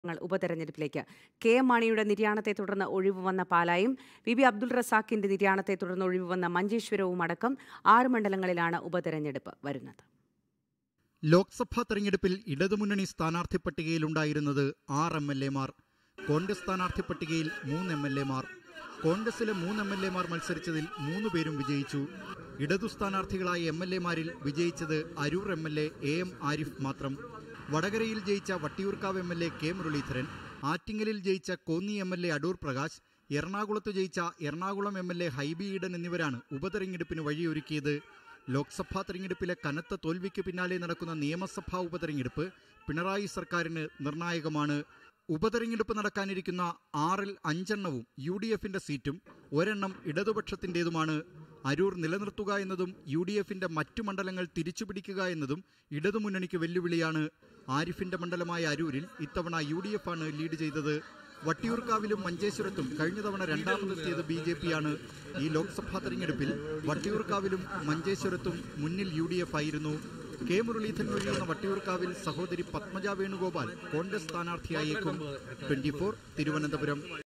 ങ്ങൾ ഉപതെരഞ്ഞെടുപ്പിലേക്ക് K M മാണിയുടെ നിര്യാണത്തെ തുടർന്ന് ഒഴിവ് വന്ന പാലായും വി ബി അബ്ദുൾ റസാഖിന്റെ നിര്യാണത്തെ തുടർന്ന് ഒഴിവ് വന്ന മഞ്ചേശ്വരവും അടക്കം ആറ് മണ്ഡലങ്ങളിലാണ് ഉപതെരഞ്ഞെടുപ്പ് വരുന്നത് ലോക്സഭാ തെരഞ്ഞെടുപ്പിൽ ഇടതുമുന്നണി സ്ഥാനാർത്ഥി പട്ടികയിലുണ്ടായിരുന്നത് ആറ് എം എൽ എമാർ കോൺഗ്രസ് സ്ഥാനാർത്ഥി പട്ടികയിൽ മൂന്ന് എം എൽ എമാർ കോൺഗ്രസിലെ മൂന്ന് എം എൽ എമാർ മത്സരിച്ചതിൽ മൂന്ന് പേരും വിജയിച്ചു ഇടതു സ്ഥാനാർത്ഥികളായ എം എൽ എമാരിൽ വിജയിച്ചത് Aroor M L A A M Arif മാത്രം വടകരയിൽ ജയിച്ച Vattiyoorkavu M L A K Muraleedharan ആറ്റിങ്ങലിൽ ജയിച്ച Konni M L A Adoor Prakash എറണാകുളത്ത് ജയിച്ച Ernakulam M L A Hibi Eden എന്നിവരാണ് ഉപതെരഞ്ഞെടുപ്പിന് വഴിയൊരുക്കിയത് ലോക്സഭാ തെരഞ്ഞെടുപ്പിലെ കനത്ത തോൽവിക്ക് പിന്നാലെ നടക്കുന്ന നിയമസഭാ ഉപതെരഞ്ഞെടുപ്പ് പിണറായി സർക്കാരിന് നിർണായകമാണ് ഉപതെരഞ്ഞെടുപ്പ് നടക്കാനിരിക്കുന്ന ആറിൽ അഞ്ചെണ്ണവും യു ഡി എഫിന്റെ സീറ്റും ഒരെണ്ണം ഇടതുപക്ഷത്തിന്റേതുമാണ് അരൂർ നിലനിർത്തുക എന്നതും യു ഡി എഫിന്റെ മറ്റു മണ്ഡലങ്ങൾ തിരിച്ചുപിടിക്കുക എന്നതും ഇടതുമുന്നണിക്ക് വെല്ലുവിളിയാണ് ആരിഫിന്റെ മണ്ഡലമായ അരൂരിൽ ഇത്തവണ യു ഡി എഫ് ആണ് ലീഡ് ചെയ്തത് വട്ടിയൂർക്കാവിലും മഞ്ചേശ്വരത്തും കഴിഞ്ഞ തവണ രണ്ടാമതെത്തിയത് ബി ജെ പിയാണ് ഈ ലോക്സഭാ തെരഞ്ഞെടുപ്പിൽ വട്ടിയൂർക്കാവിലും മഞ്ചേശ്വരത്തും മുന്നിൽ യു ഡി എഫ് ആയിരുന്നു കെ മുരളീധരൻ ഒഴിയുന്ന വട്ടിയൂർക്കാവിൽ സഹോദരി പത്മജ വേണുഗോപാൽ കോൺഗ്രസ് സ്ഥാനാർത്ഥിയായേക്കും ട്വന്റി തിരുവനന്തപുരം